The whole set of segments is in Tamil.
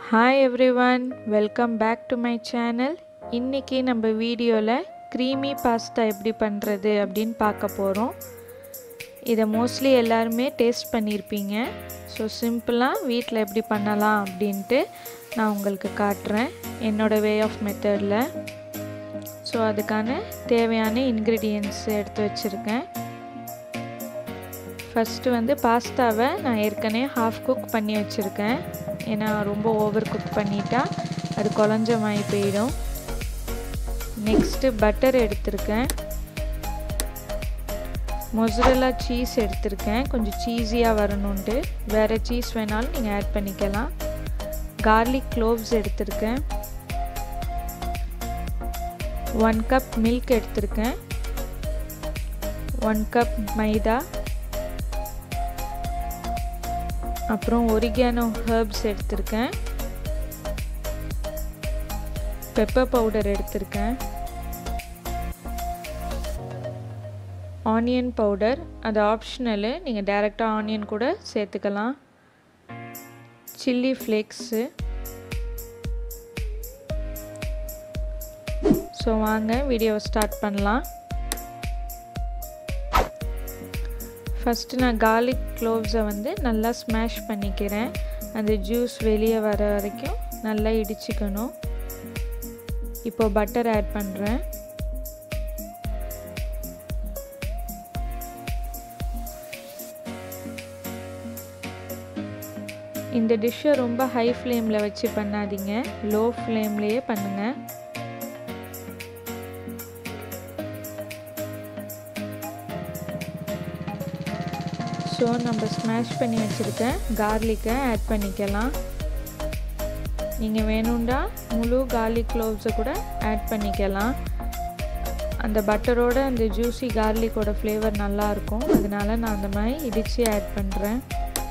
Hi everyone welcome back to my channel இன்றைக்கி நம்ம வீடியோவில் க்ரீமி பாஸ்தா எப்படி பண்ணுறது அப்படின்னு பார்க்க போகிறோம் இதை மோஸ்ட்லி எல்லாருமே டேஸ்ட் பண்ணியிருப்பீங்க ஸோ சிம்பிளாக வீட்டில் எப்படி பண்ணலாம் அப்படின்ட்டு நான் உங்களுக்கு காட்டுறேன் என்னோடய வே ஆஃப் மெத்தடில் ஸோ அதுக்கான தேவையான இன்க்ரீடியன்ட்ஸ் எடுத்து வச்சுருக்கேன் ஃபஸ்ட்டு வந்து பாஸ்தாவை நான் ஏற்கனவே ஹாஃப் குக் பண்ணி வச்சுருக்கேன் ஏன்னா ரொம்ப ஓவர் குக் பண்ணிட்டா அது குழஞ்ச மாதிரி போயிடும் நெக்ஸ்ட்டு பட்டர் எடுத்திருக்கேன் மொசரலா சீஸ் எடுத்திருக்கேன் கொஞ்சம் சீஸியாக வரணுன்ட்டு வேறு சீஸ் வேணாலும் நீங்கள் ஆட் பண்ணிக்கலாம் கார்லிக் க்ளோவ்ஸ் எடுத்திருக்கேன் ஒன் கப் மில்க் எடுத்திருக்கேன் ஒன் கப் மைதா அப்புறம் ஒரிகானோ ஹர்ப்ஸ் எடுத்திருக்கேன் பெப்பர் பவுடர் எடுத்திருக்கேன் ஆனியன் பவுடர் அது ஆப்ஷனலு நீங்கள் டைரெக்டாக ஆனியன் கூட சேர்த்துக்கலாம் சில்லி ஃப்ளேக்ஸு ஸோ வாங்க வீடியோவை ஸ்டார்ட் பண்ணலாம் ஃபஸ்ட்டு நான் கார்லிக் க்ளோவ்ஸை வந்து நல்லா ஸ்மாஷ் பண்ணிக்கிறேன் அந்த ஜூஸ் வெளியே வர வரைக்கும் நல்லா இடிச்சிக்கணும் இப்போ பட்டர் ஆட் பண்ணுறேன் இந்த டிஷ்ஷை ரொம்ப ஹை ஃப்ளேமில் வச்சு பண்ணாதீங்க லோ ஃப்ளேம்லேயே பண்ணுங்கள் ஸோ நம்ம ஸ்மாஷ் பண்ணி வச்சுருக்க கார்லிக்கை ஆட் பண்ணிக்கலாம் நீங்கள் வேணுண்டா முழு கார்லிக் க்ளோவ்ஸை கூட ஆட் பண்ணிக்கலாம் அந்த பட்டரோட அந்த ஜூஸி கார்லிக்கோட ஃப்ளேவர் நல்லாயிருக்கும் அதனால நான் அந்த மாதிரி இடித்து ஆட் பண்ணுறேன்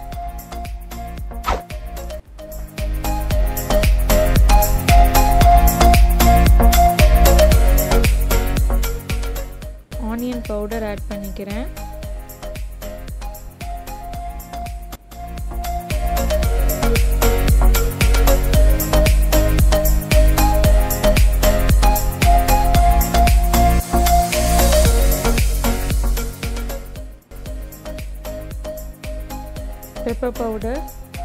ஆனியன் பவுடர் ஆட் பண்ணிக்கிறேன் பெப்பர் பவுடர்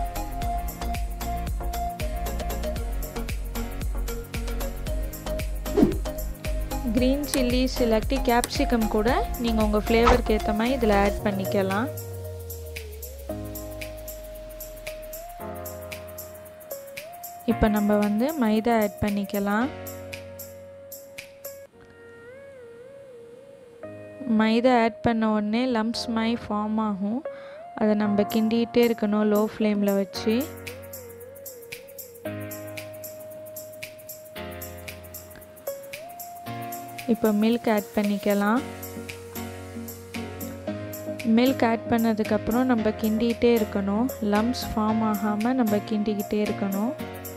க்ரீன் சில்லிஸ் இல்லாட்டி கேப்சிகம் கூட நீங்கள் உங்கள் ஃப்ளேவருக்கு ஏற்ற மாதிரி இதில் ஆட் பண்ணிக்கலாம் இப்போ நம்ம வந்து மைதா ஆட் பண்ணிக்கலாம் மைதா ஆட் பண்ண உடனே லம்ப்ஸ் மாதிரி ஃபார்ம் ஆகும் அதை நம்ம கிண்டிகிட்டே இருக்கணும் லோ ஃப்ளேமில் வச்சு இப்போ மில்க் ஆட் பண்ணிக்கலாம் மில்க் ஆட் பண்ணதுக்கப்புறம் நம்ம கிண்டிகிட்டே இருக்கணும் லம்ஸ் ஃபார்ம் ஆகாமல் நம்ம கிண்டிக்கிட்டே இருக்கணும்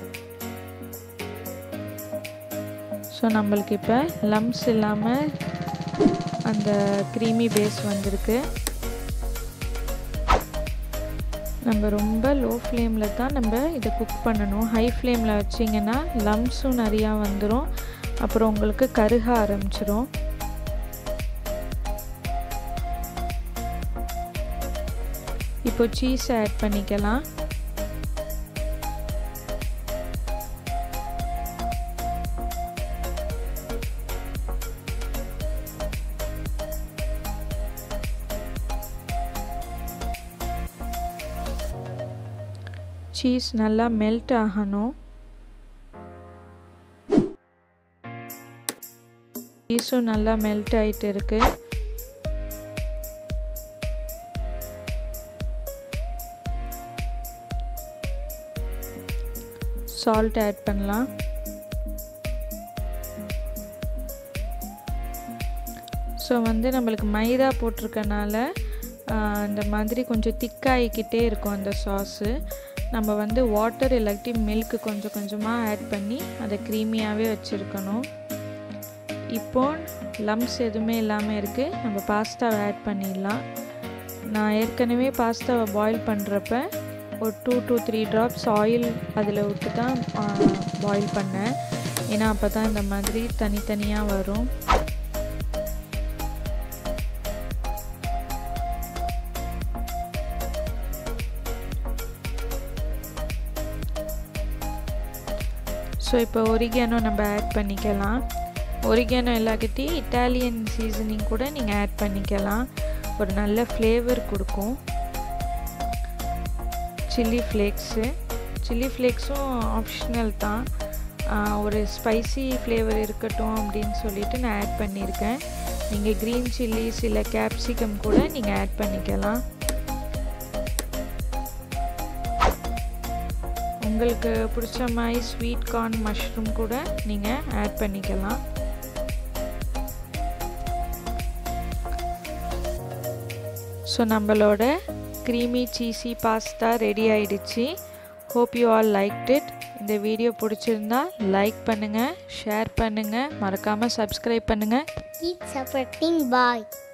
ஸோ நம்மளுக்கு இப்போ லம்ஸ் இல்லாமல் அந்த க்ரீமி பேஸ் வந்திருக்கு நம்ம ரொம்ப லோ ஃப்ளேமில் தான் நம்ம இதை குக் பண்ணணும் ஹை ஃப்ளேமில் வச்சிங்கன்னா லம்ஸும் நிறையா வந்துடும் அப்புறம் உங்களுக்கு கருக ஆரம்பிச்சிரும் இப்போ சீஸ் ஆட் பண்ணிக்கலாம் சீஸ் நல்லா மெல்ட் ஆகணும் சீஸும் நல்லா மெல்ட் ஆகிட்டு இருக்கு சால்ட் ஆட் பண்ணலாம் ஸோ வந்து நம்மளுக்கு மைதா போட்டிருக்கனால இந்த மாதிரி கொஞ்சம் திக்காகிக்கிட்டே இருக்கும் அந்த சாஸு நம்ம வந்து வாட்டர் இல்லாட்டி மில்க் கொஞ்சம் கொஞ்சமாக ஆட் பண்ணி அதை க்ரீமியாகவே வச்சுருக்கணும் இப்போ லம்ஸ் எதுவுமே இல்லாமல் இருக்குது நம்ம பாஸ்தாவை ஆட் பண்ணிடலாம் நான் ஏற்கனவே பாஸ்தாவை பாயில் பண்ணுறப்ப ஒரு two two three drops oil அதில் விட்டு தான் பாயில் பண்ணேன் ஏன்னா அப்போ தான் இந்த மாதிரி தனித்தனியாக வரும் ஸோ இப்போ ஒரிகானோ நம்ம ஆட் பண்ணிக்கலாம் ஒரிகானோ எல்லாக்கிட்டே இட்டாலியன் சீசனிங் கூட நீங்கள் ஆட் பண்ணிக்கலாம் ஒரு நல்ல ஃப்ளேவர் கொடுக்கும் சில்லி ஃப்ளேக்ஸு சில்லி ஃப்ளேக்ஸும் ஆப்ஷனல் தான் ஒரு ஸ்பைசி ஃப்ளேவர் இருக்கட்டும் அப்படின்னு சொல்லிட்டு நான் ஆட் பண்ணியிருக்கேன் நீங்கள் க்ரீன் சில்லிஸ் இல்லை கேப்சிகம் கூட நீங்கள் ஆட் பண்ணிக்கலாம் உங்களுக்கு பிடிச்ச மாதிரி ஸ்வீட் கார்ன் மஷ்ரூம் கூட நீங்கள் ஆட் பண்ணிக்கலாம் ஸோ நம்மளோட க்ரீமி சீஸி பாஸ்தா ரெடி ஆயிடுச்சு hope you all like it இந்த வீடியோ பிடிச்சிருந்தா லைக் பண்ணுங்கள் ஷேர் பண்ணுங்கள் மறக்காமல் சப்ஸ்கிரைப் பண்ணுங்கள் Keep supporting. Bye.